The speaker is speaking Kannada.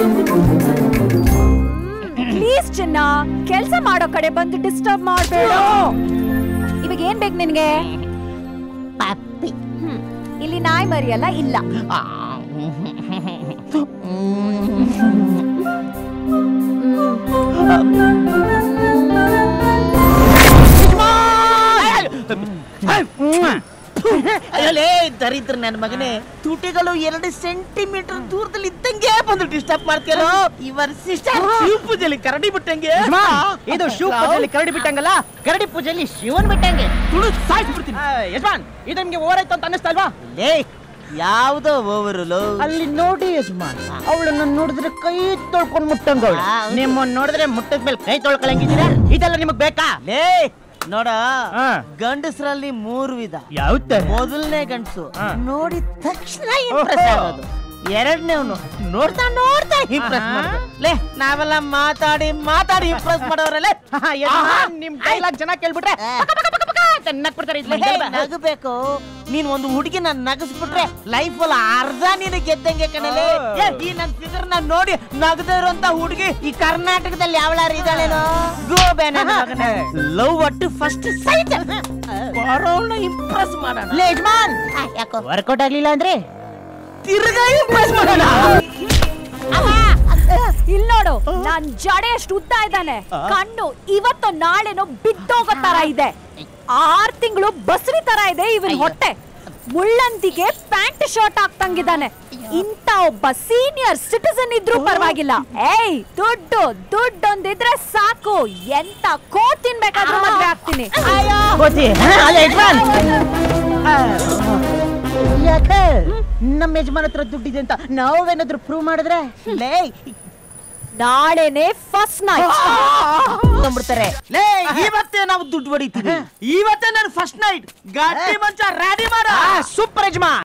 ಪ್ಲೀಸ್ ಚಿನ್ನ ಕೆಲ್ಸ ಮಾಡೋ ಕಡೆ ಬಂದು ಡಿಸ್ಟರ್ಬ್ ಮಾಡ್ಬೇಡ ಇವಾಗ ಏನ್ ಬೇಕು ನಿನ್ಗೆ ಪಪ್ಪಿ ಹ್ಮ್. ಇಲ್ಲಿ ನಾಯಿ ಮರಿಯಲ್ಲ ಇಲ್ಲ ಅಯ್ಯೋಲೇ ದರಿದ್ರ ನನ್ನ ಮಗನೇ ತುಟಿಗಳು ಎರಡು ಸೆಂಟಿಮೀಟರ್ ದೂರದಲ್ಲಿ ಇದ್ದಂಗೆ ಬಂದು ಡಿಸ್ಟರ್ಬ್ ಮಾಡ್ತೀಯಲ್ಲ ಇವರ್ ಸಿಸ್ಟರ್ ಶಿವ ಪೂಜೆಲಿ ಕರಡಿ ಬಿಟ್ಟಂಗೆ ಇದು ಶಿವ ಪೂಜೆಯಲ್ಲಿ ಕರಡಿ ಬಿಟ್ಟಂಗಲ್ಲ ಕರಡಿ ಪೂಜೆಲಿ ಶಿವನ್ ಬಿಟ್ಟಂಗೆ ತುಳು ಸಾಯಿಸ್ಬಿಡ್ತೀನಿ ಯಜಮಾನ್ ಇದು ನಿಮ್ಗೆ ಓವರ್ ಅಂತ ಅನ್ನಿಸ್ತಾ ಇಲ್ವಾ ಲೇ ಯಾವ್ದೋ ಓವರುಲು ಅಲ್ಲಿ ನೋಡಿ ಯಜಮಾನ್ ಅವಳನ್ನ ನೋಡಿದ್ರೆ ಕೈ ತೊಳ್ಕೊಂಡ್ ಮುಟ್ಟಂಗ ಆ, ನಿಮ್ಮನ್ನ ನೋಡಿದ್ರೆ ಮುಟ್ಟದ ಮೇಲೆ ಕೈ ತೊಳ್ಕೊಳಂಗಿದ್ದೀರಾ ಇದೆಲ್ಲ ನಿಮಗ್ ಬೇಕಾ ಲೇ ನೋಡ ಹಾ. ಗಂಡಸರಲ್ಲಿ ಮೂರು ವಿಧ ಯಾವ್ದ ಮೊದಲನೇ ಗಂಡಸು ಹಾ. ನೋಡಿದ ತಕ್ಷಣ ಇಂಪ್ರೆಸ್ ಆಗೋದು ಎರಡನೇವನು ನೋಡ್ತಾ ನೋಡ್ತಾ ಇಂಪ್ರೆಸ್ ಆಹಾ. ಮಾಡೋದು ಲೇ ನಾವೆಲ್ಲ ಮಾತಾಡಿ ಮಾತಾಡಿ ಇಂಪ್ರೆಸ್ ಮಾಡೋರಲ್ಲೇ ನಿಮ್ ಡೈಲಾಗ್ ಚೆನ್ನಾಗಿ ಕೇಳ್ಬಿಟ್ರೆ ಚೆನ್ನಾಗಿ ಬಿಡ್ತಾರೆ ಲೇ, ನಗಬೇಕು ನೀನ್ ಒಂದು ಹುಡುಗಿನ ನಗಸ್ಬಿಟ್ರೆ ಲೈಫ್ ಅಲ್ಲಿ ಅರ್ಧ ನೀನು ಗೆದ್ದಂಗೆ ಕಣಲೆ ಆ. ಏ, ಈ ನನ್ ಫಿಗರ್ ನ ನೋಡಿ ನಗದೇ ಇರುವಂತ ಹುಡುಗಿ ಈ ಕರ್ನಾಟಕದಲ್ಲಿ ಯಾವಳಾರು ಇದ್ದಾಳೇನೋ ಗೋ ಲವ್ ಒಟ್ಟು ಫಸ್ಟ್ ಸೈಟ್ ಬರೋಣ ಇಂಪ್ರೆಸ್ ಮಾಡೋಣ ಲೇ ಯಜಮಾನ್ ಆ, ಯಾಕೋ ವರ್ಕೌಟ್ ಆಗ್ಲಿಲ್ಲ ಅಂದ್ರೆ ತಿರ್ಗಾ ಇಂಪ್ರೆಸ್ ಮಾಡೋಣ ಇಲ್ ನೋಡು ನಾನ್ ಜಡೆ ಎಷ್ಟು ಉದ್ದ ಇದ್ದಾನೆ ಕಣ್ಣು ಇವತ್ತು ನಾಳೆನೋ ಬಿದ್ದೋಗೋ ತರ ಇದೆ ಆರ್ ತಿಂಗಳು ಬಸ್ರಿ ತರ ಇದೆ ಇವನ್ ಹೊಟ್ಟೆ ಮುಳ್ಳಂತಿಗೆ ಪ್ಯಾಂಟ್ ಶರ್ಟ್ ಹಾಕ್ತಂಗಿದ್ದಾನೆ ಇಂತ ಒಬ್ಬ ಸೀನಿಯರ್ ಸಿಟಿಸನ್ ಇದ್ರೂ ಪರವಾಗಿಲ್ಲ ಏಯ್ ದುಡ್ಡು ದುಡ್ಡೊಂದಿದ್ರೆ ಸಾಕು ಎಂತ ಕೋ ತಿನ್ಬೇಕಾದ್ರೂ ಮದ್ವೆ ಆಗ್ತೀನಿ ಕೋತಿ ಅಲ್ಲ ಯಜಮಾನ್ ಯಾಕೆ ನಮ್ಮ ಯಜಮಾನ್ ಹತ್ರ ದುಡ್ಡಿದೆ ಅಂತ ನಾವೇನಾದ್ರೂ ಪ್ರೂವ್ ಮಾಡಿದ್ರೆ ಲೇ ನಾಳೆನೆ ಫಸ್ಟ್ ನೈಟ್ ನಂಬಿಡ್ತಾರೆ ಲೇ ಇವತ್ತೇ ನಾವು ದುಡ್ಡು ಹೊಡಿತೀವಿ ಇವತ್ತೇ ನಾನು ಫಸ್ಟ್ ನೈಟ್ ಗಾಡಿ ಮಂಚ ರೆಡಿ ಮಾಡ ಸೂಪರ್ ಯಜಮಾನ್